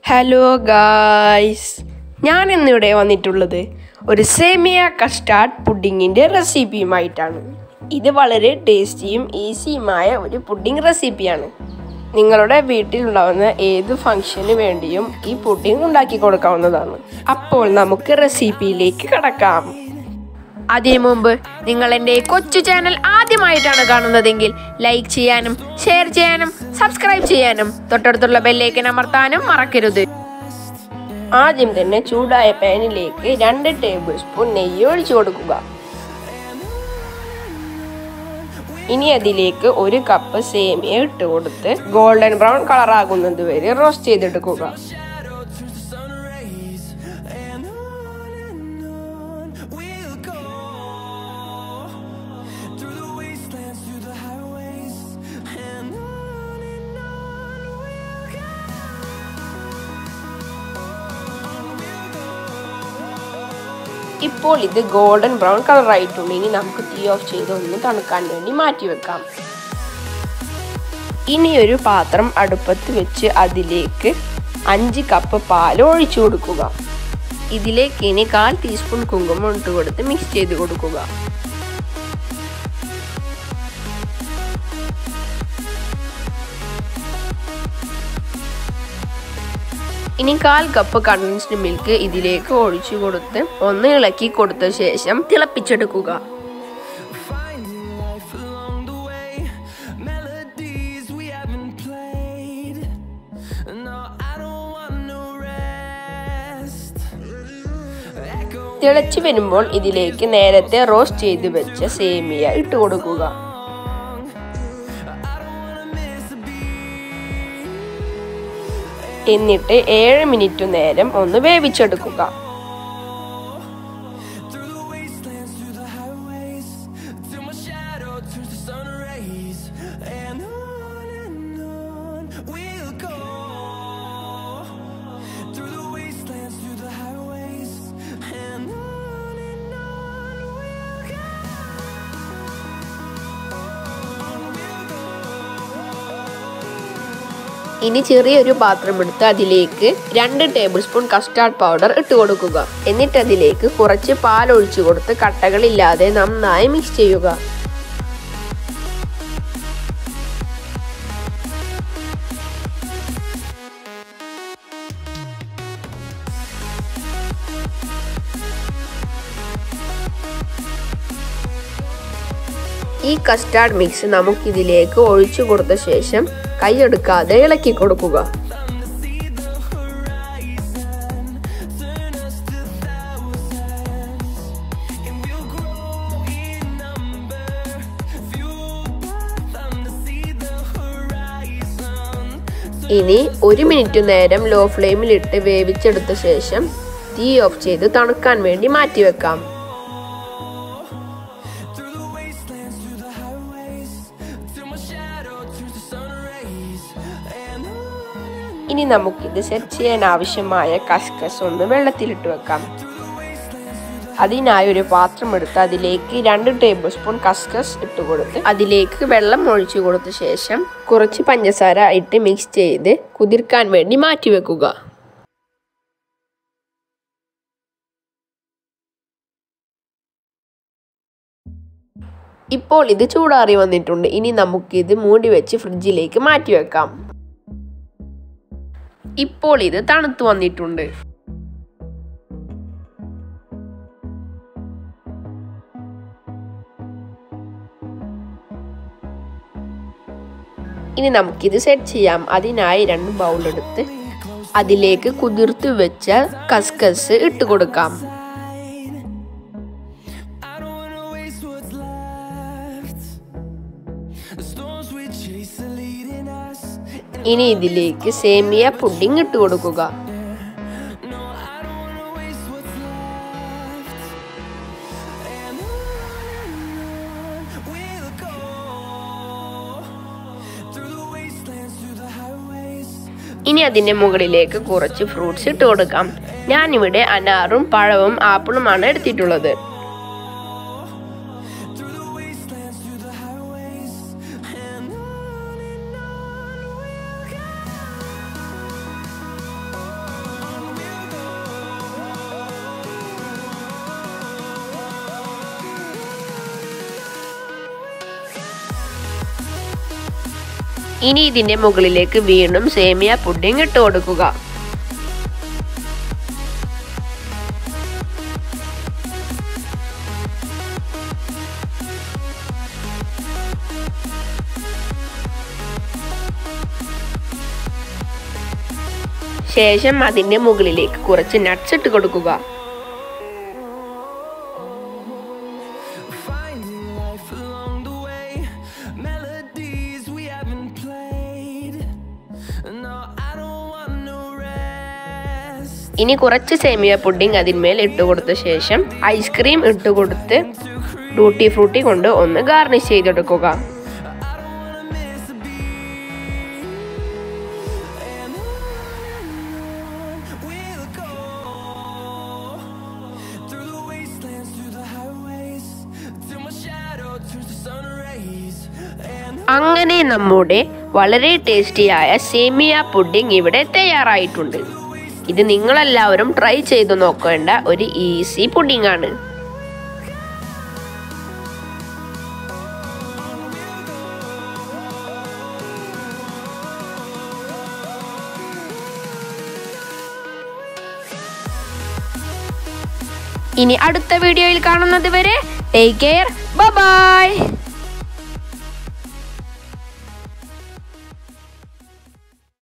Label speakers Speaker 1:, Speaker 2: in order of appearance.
Speaker 1: Hello guys ഞാൻ ഇന്നിവിടെ വന്നിട്ടുള്ളത് ഒരു സേമിയ കസ്റ്റാർഡ് പുഡിങ്ങിൻ്റെ റെസിപ്പിയുമായിട്ടാണ് ഇത് വളരെ ടേസ്റ്റിയും ഈസിയുമായ ഒരു പുഡിംഗ് റെസിപ്പിയാണ് നിങ്ങളുടെ വീട്ടിലുണ്ടാവുന്ന ഏത് ഫംഗ്ഷന് വേണ്ടിയും ഈ പുഡിംഗ് ഉണ്ടാക്കി കൊടുക്കാവുന്നതാണ് അപ്പോൾ നമുക്ക് റെസിപ്പിയിലേക്ക് കടക്കാം അതിനു മുമ്പ് നിങ്ങൾ എൻ്റെ കൊച്ചു ചാനൽ ആദ്യമായിട്ടാണ് കാണുന്നതെങ്കിൽ ലൈക്ക് ചെയ്യാനും ഷെയർ ചെയ്യാനും സബ്സ്ക്രൈബ് ചെയ്യാനും തൊട്ടടുത്തുള്ള ബെല്ലേക്കൻ അമർത്താനും മറക്കരുത് ആദ്യം തന്നെ ചൂടായ പാനിലേക്ക് രണ്ട് ടേബിൾ സ്പൂൺ നെയ്യ് ഒഴിച്ചു കൊടുക്കുക ഇനി അതിലേക്ക് ഒരു കപ്പ് സേമിയ ഇട്ട് കൊടുത്ത് ഗോൾഡൻ ബ്രൗൺ കളർ ആകുന്നത് വരെ റോസ്റ്റ് ചെയ്തെടുക്കുക ഇപ്പോൾ ഇത് ഗോൾഡൻ ബ്രൗൺ കളർ ആയിട്ടുണ്ട് ഇനി നമുക്ക് തീ ഓഫ് ചെയ്ത് ഒന്ന് തണുക്കാൻ വേണ്ടി മാറ്റി വെക്കാം ഇനി ഒരു പാത്രം അടുപ്പത്ത് വെച്ച് അതിലേക്ക് അഞ്ച് കപ്പ് പാൽ ഒഴിച്ചു കൊടുക്കുക ഇതിലേക്ക് ഇനി കാൽ ടീസ്പൂൺ കുങ്കുമം ഇട്ട് കൊടുത്ത് മിക്സ് ചെയ്ത് കൊടുക്കുക ഇനി കാൽ കപ്പ് കണ്ടൻസ്ഡ് മിൽക്ക് ഇതിലേക്ക് ഒഴിച്ചു കൊടുത്ത് ഒന്ന് ഇളക്കി കൊടുത്ത ശേഷം തിളപ്പിച്ചെടുക്കുക തിളച്ചു വരുമ്പോൾ ഇതിലേക്ക് നേരത്തെ റോസ്റ്റ് ചെയ്ത് വെച്ച സേമിയ ഇട്ട് കൊടുക്കുക എന്നിട്ട് ഏഴ് മിനിറ്റ് നേരം ഒന്ന് വേവിച്ചെടുക്കുക ഇനി ചെറിയൊരു പാത്രം എടുത്ത് അതിലേക്ക് രണ്ട് ടേബിൾ സ്പൂൺ കസ്റ്റാർഡ് പൗഡർ ഇട്ട് കൊടുക്കുക എന്നിട്ട് അതിലേക്ക് കുറച്ച് പാൽ ഒഴിച്ചു കൊടുത്ത് കട്ടകളില്ലാതെ നന്നായി മിക്സ് ചെയ്യുക ഈ കസ്റ്റാർഡ് മിക്സ് നമുക്കിതിലേക്ക് ഒഴിച്ചു കൊടുത്ത ശേഷം കൈയെടുക്കാതെ ഇളക്കി കൊടുക്കുക ഇനി ഒരു മിനിറ്റ് നേരം ലോ ഫ്ലെയിമിലിട്ട് വേവിച്ചെടുത്ത ശേഷം തീ ഓഫ് ചെയ്ത് തണുക്കാൻ വേണ്ടി മാറ്റിവെക്കാം ഇനി നമുക്കിത് സെറ്റ് ചെയ്യാൻ ആവശ്യമായ കസ്കസ് ഒന്ന് വെള്ളത്തിലിട്ട് വെക്കാം അതിനായി ഒരു പാത്രം എടുത്ത് അതിലേക്ക് രണ്ട് ടേബിൾ സ്പൂൺ കസ്കസ് ഇട്ട് കൊടുത്ത് അതിലേക്ക് വെള്ളം ഒഴിച്ചു കൊടുത്ത ശേഷം കുറച്ച് പഞ്ചസാര ഇട്ട് മിക്സ് ചെയ്ത് കുതിർക്കാൻ വേണ്ടി മാറ്റി വെക്കുക ഇപ്പോൾ ഇത് ചൂടാറി വന്നിട്ടുണ്ട് ഇനി നമുക്കിത് മൂടി വെച്ച് ഫ്രിഡ്ജിലേക്ക് മാറ്റി വെക്കാം ഇപ്പോൾ ഇത് തണുത്തു വന്നിട്ടുണ്ട് ഇനി നമുക്കിത് സെറ്റ് ചെയ്യാം അതിനായി രണ്ട് ബൗൾ എടുത്ത് അതിലേക്ക് കുതിർത്ത് വെച്ച കസ്കസ് ഇട്ട് കൊടുക്കാം ഇനി ഇതിലേക്ക് സേമിയ പുഡിംഗ് ഇട്ട് കൊടുക്കുക ഇനി അതിന്റെ മുകളിലേക്ക് കുറച്ച് ഫ്രൂട്ട്സ് ഇട്ട് കൊടുക്കാം ഞാനിവിടെ അനാറും പഴവും ആപ്പിളുമാണ് എടുത്തിട്ടുള്ളത് ഇനി ഇതിന്റെ മുകളിലേക്ക് വീണ്ടും സേമിയ പുഡിംഗ് ഇട്ട് കൊടുക്കുക ശേഷം അതിന്റെ മുകളിലേക്ക് കുറച്ച് നട്ട്സ് ഇട്ട് കൊടുക്കുക
Speaker 2: Finding life along the way, melodies we haven't played. No, I don't want no rest.
Speaker 1: ഇനി കുറച്ച് സേമിയ പുഡിംഗ് അതിന്മേൽ ഇട്ട് കൊടുത്ത ശേഷം ഐസ്ക്രീം ഇട്ട് കൊടുത്ത് ടൂട്ടി ഫ്രൂട്ടി കൊണ്ട് ഒന്ന് ഗാർണിഷ് ചെയ്തെടുക്കുക
Speaker 2: I don't wanna miss a beat. And on we'll go through the wastelands, through the highways, till my shadow turns to sun rays. And
Speaker 1: അങ്ങനെ നമ്മുടെ വളരെ ടേസ്റ്റിയായ സേമിയ പുഡിംഗ് ഇവിടെ തയ്യാറായിട്ടുണ്ട് ഇത് നിങ്ങളെല്ലാവരും ട്രൈ ചെയ്തു നോക്കേണ്ട ഒരു ഈസി പുഡിംഗ് ആണ് ഇനി അടുത്ത വീഡിയോയിൽ കാണുന്നത് വരെ ടേക്ക് കെയർ ബൈ